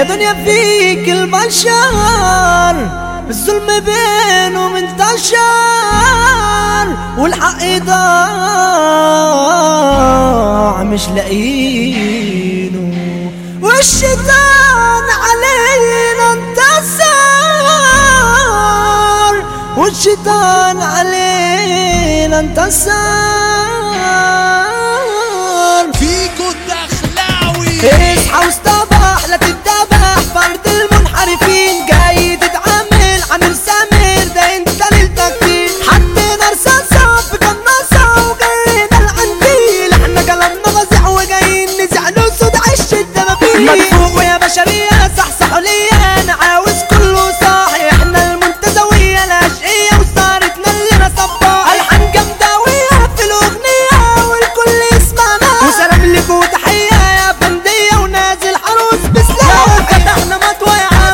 دنيا فيك البشر الظلم بينهم انتشر والحق ضاع مش لاقينه والشيطان علينا انتصر والشيطان علينا انتصر فيكو الدخلاوي اصحى واستبح لا تتبح فرد المنحرفين جاي تتعامل عامل سامر ده انت للتكتير حطينا رصاصة في قناصة وجرينا العنتيل احنا كلامنا فظيع وجايين نزع له صوت عش الدبابيل مدفوق يا بشرية صحصحوا ليا انا عاوز كله صاحي احنا المنتزوية الاشقية وصارتنا اللي صباح الحان جامدة في الاغنية والكل يسمعنا وسلام لكم وتحية يا بندية ونازل عروس بسلام فتحنا مطوى يا عم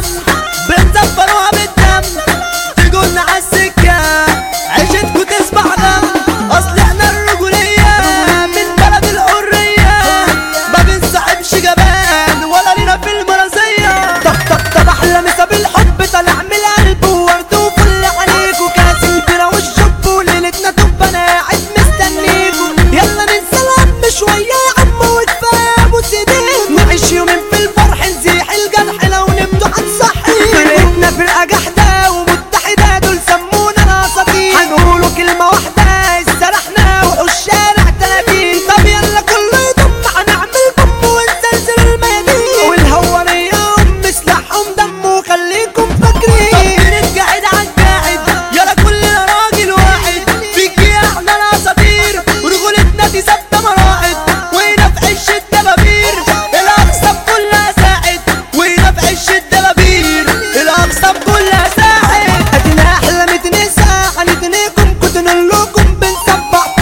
بنزفروها بالدم تقولنا عالسكة عيشتكوا تسبح دم اصل احنا الرجولية من بلد الحرية ما بنسحبش جبان ولا لينا في المرازية طب طب طب احلى مسا بالحب طالع من القلب وورد وفل عليك وكاس البيرة والشب وليلتنا طب انا قاعد مستنيكوا يلا ننسى الهم شوية يا عم وكفاية ابو سيدين نعيش يومين في الفرح نزيح الجرح لو نمتوا هنصحي فرقتنا فرقة جحدة ومتحدة دول سمونا الاساطير هنقولوا كلمة واحدة استرحنا وحوش الشارع تلاتين طب يلا كله يضم هنعمل بوم ونزلزل الميادين والهوانية ام سلاحهم دم وخليكم فاكرين طب نتقعد عالقاعد يلا كلنا راجل واحد فيك احنا الاساطير ورجولتنا دي ثابتة مراحل وهنا في عش الدبابير الاقصى كلها ساعد وهنا في عش الدبابير الاقصى كلها ساعد ادينا احلى متنسى هنتنيكم كنت نقول لكم بنسبح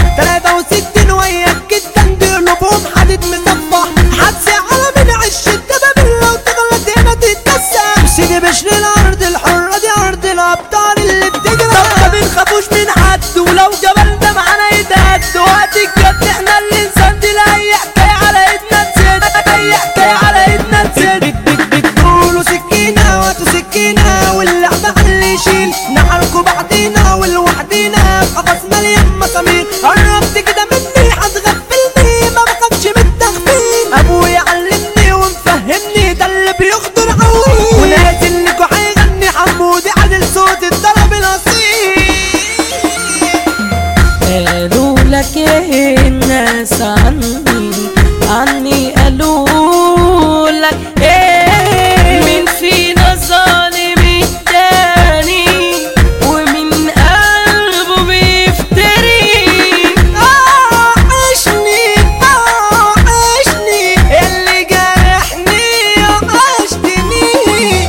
63 وياك جدا دي قلوبهم حديد مصفح حدث على من عش الدبابير لو تغلط هنا تتدسى سيدي بشر الارض الحرة دي ارض الابطال اللي بتجري طب ما بنخافوش من حد ولو جبلنا معانا يتهد وقت الجد احنا اللي نسد لاي حكاية على ايدنا نسد اي حكاية على ايدنا نسد بتقولوا سكينة واتوا سكينة واللعبة اللي يشيل نحركوا بعدينا ولوحدينا في قفص مليان مسامير قربت كده مني هتغفلني ما بخافش من التغفيل ابويا علمني ومفهمني ده اللي بيخضر عوي ونازل لكوا هيغني حمودي عدل صوت الطرب الاصيل قالوا لك ايه الناس عني عني قالوا لك ايه مين فينا ظالم التاني ومن قلبه بيفتري آه عشني آه عشني اللي جرحني عشتني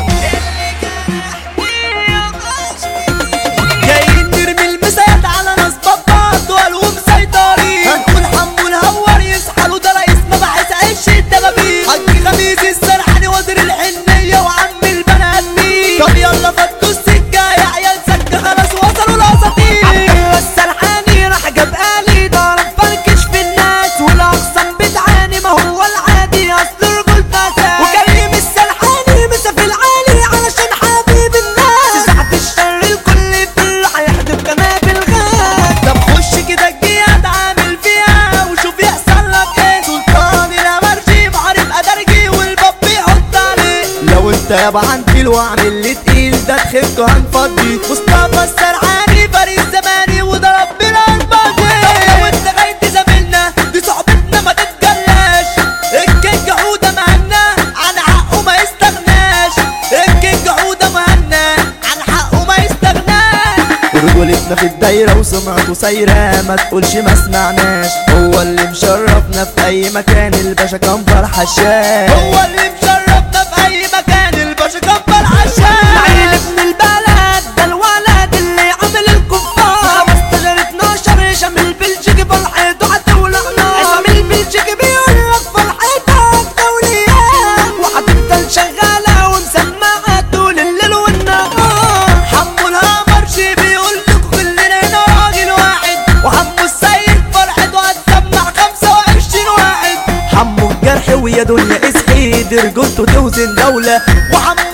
جايين نرمي المسات على ناس بطات دول ومسيطرين هنكون حمو الهوار يسحلوا ده رئيس مباحث عش الدبابير حج خميس السرحاني وزير الحنية وعم البني ادمين طب يلا فكوا السكة يا عيال سكة خلاص وصلوا الاساطير عبد الله السرحاني راح جاب آلي ضرب فركش في الناس والاقسام بتعاني ما هو العادي اصل رجولته اساس وكريم السرحاني مسا في العالي علشان حبيب الناس ساعة الشر الكل في اللي هيحدف قنابل غاز طب خش كده الجياد عامل فيها وشوف يحصل لك ايه سلطان الامرجي بعرف ادرجي والباب بيحط عليه لو انت يابا عنتيل واعمل اللي تقيل ده تخفته هنفضي مصطفى السرعاني فريق زماني وده ربنا الماضي طب لو انت غايت زميلنا دي صحبتنا ما تتجلاش الكينج حوده مهنا عن حقه ما يستغناش الكينج حوده مهنا عن حقه ما يستغناش رجولتنا في الدايرة وسمعته سايرة ما تقولش ما سمعناش هو اللي مشرفنا في أي مكان الباشا كان فرحة الشاي هو اللي مشرفنا في اي مكان الباشا كبر عشان عيل ابن البلد ده الولد اللي عامل الكفار 15 12 شامل بلجيكي فرحته هتولع نار شامل بلجيكي بيقول لك فرحتك دوليات وهتفضل شغالة ومسمعة طول الليل والنهار حمو الهامرشي بيقول لكم كلنا هنا راجل واحد وحمو السيد فرحته هتسمع 25 واحد حمو الجرح ويا دنيا اسحي دي رجولته توزن ده الدولة وحمو